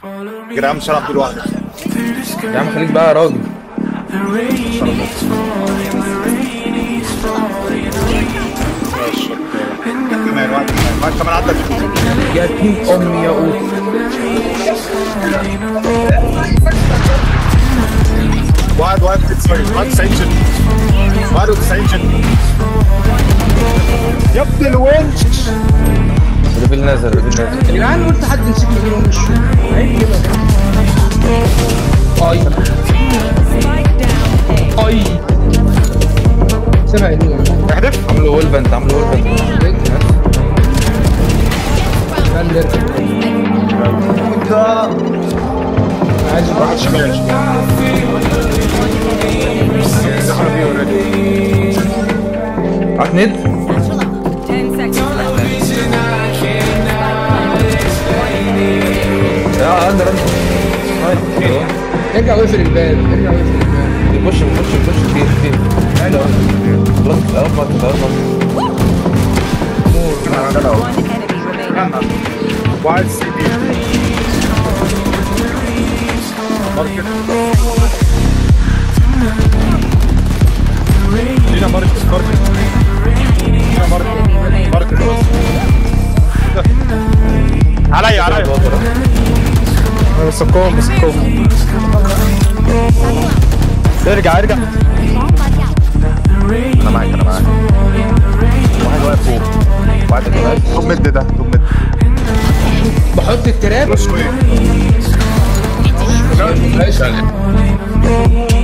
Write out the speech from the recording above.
جدعان مش هلعب دي لوحدي يا عم خليك بقى يا راجل ماشي كمان واحد كمان واحد كمان عدى يا دين امي يا قوت واحد واحد 91 جن 91 جن يا ابن الونش ريفيل نازل ريفيل نازل يا جدعان قلت حد يمسكني كده ومش عيب كده اي اي سامع ايه احذف عملوا ولفنت عملوا ولفنت عايز واحد شمال دخلوا فيه اوريدي معاك ند 10 seconds يا اندر اندر طيب ارجع واقفل الباب ارجع واقفل الباب بيخش بيخش بيخش كتير كتير حلو خلاص خلاص خلاص خلاص one enemy remaining. واحد سي دي ماركت لينا ماركت ماركت لينا ماركت ماركت عليا عليا مسكوهم مسكوهم ارجع ارجع انا معاك انا معاك واحد واقف فوق واحد واقف توب ميد ده توب ميد بحط التراب بس شويه ماشي